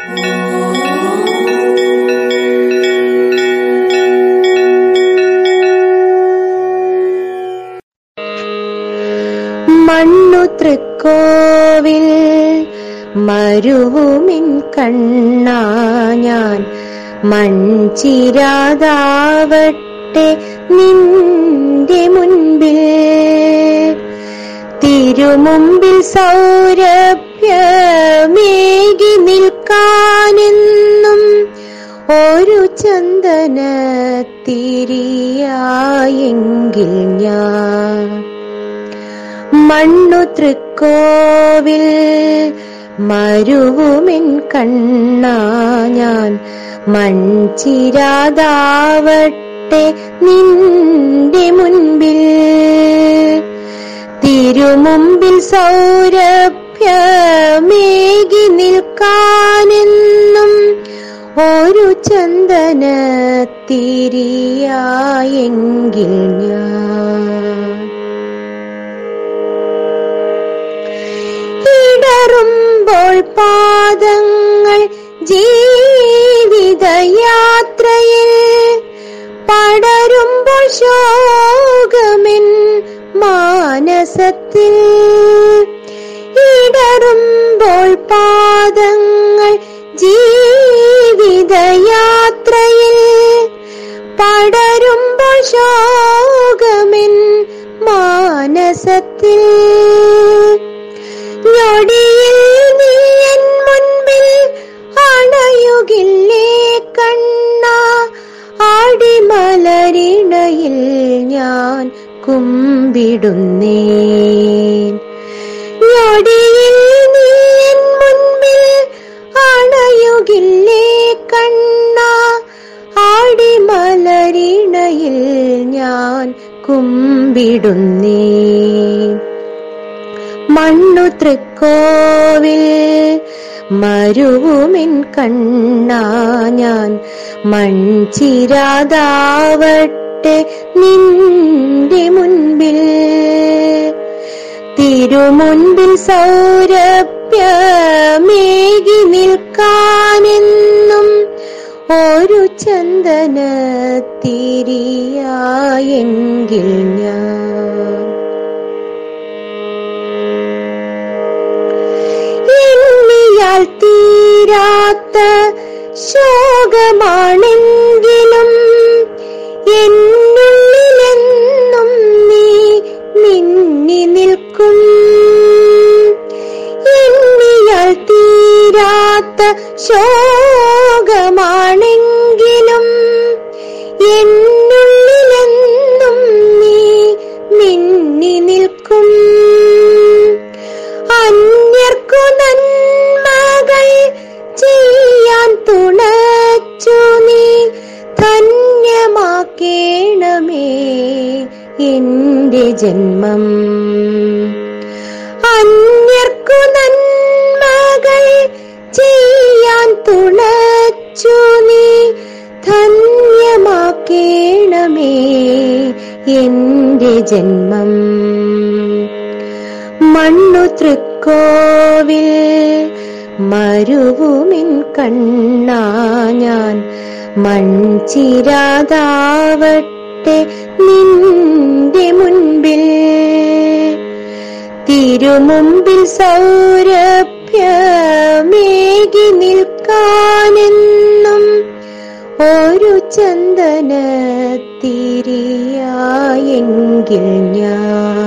മണ്ണു തൃക്കോവിൽ മരുവുമിൻ കണ്ണാ ഞാൻ മൺചിരാതാവട്ടെ നിന്റെ മുൻപിൽ തിരുമുമ്പിൽ സൗരഭ്യമേകി നിൽക്കാനെന്നും ഒരു ചന്ദന തിരിയായെങ്കിൽ ഞാൻ മണ്ണു തൃക്കോവിൽ മരുവുമിൻ കണ്ണാ ഞാൻ മൺചിരാതാവട്ടെ നിന്റെ മുൻപിൽ തിരുമുമ്പിൽ സൗരഭ്യമേകി നിൽക്കാനെന്നും ഒരു ചന്ദന തിരിയായെങ്കിൽ ഞാൻ ഇടറുമ്പോൾ പാദങ്ങൾ ജീവിതയാത്രയിൽ പടരുമ്പോൾ ശോകമെൻ മാനസത്തിൽ ഇടറുമ്പോൾ പാദങ്ങൾ ജീവിതയാത്രയിൽ പടരുമ്പോൾ ശോകമെൻ മാനസത്തിൽ ഞൊടിയിൽ നീ എൻ മുൻപിൽ അണയുകില്ലേ കണ്ണ ആടിമലരിണയിൽ ഞാൻ കുമ്പിടുന്നേ ഞൊടിയിൽ നീ എൻ മുൻപിൽ അണയുകില്ലേ കണ്ണ ആടിമലരിണയിൽ ഞാൻ കുമ്പിടുന്നേ മണ്ണു തൃക്കോവിൽ മരുവുമിൻ കണ്ണാ ഞാൻ മൺചിരാതാവട്ടെ നിന്റെ മുൻപിൽ തിരുമുൻപിൽ സൗരഭ്യമേകി നിൽക്കാനെന്നും ഒരു ചന്ദന തിരിയായെങ്കിൽ ഞാൻ എണ്ണിയാൽ തീരാത്ത ശോകമാണെങ്കിലും എന്നുള്ളിലെന്നും നീ മിന്നി നിൽക്കും എണ്ണിയാൽ തീരാത്ത ശോകമാണെങ്കിലും എന്നുള്ളിലെന്നും നീ മിന്നി നിൽക്കും അന്യർക്കു നന്മകൾ ചെയ്യാൻ തുണച്ചു നീ ധന്യമാക്കേണമേ എന്റെ ജന്മം അന്യർക്കു നന്മകൾ ചെയ്യാൻ തുണച്ചു നീ ധന്യമാക്കേണമേ എന്റെ ജന്മം മണ്ണു തൃക്കോവിൽ മരുവുമിൻ കണ്ണാ ഞാൻ മൺചിരാതാവട്ടെ നിന്റെ മുൻപിൽ തിരുമുമ്പിൽ സൗരഭ്യമേകി നിൽക്കാനെന്നും ഒരു ചന്ദന തിരിയായെങ്കിൽ ഞാൻ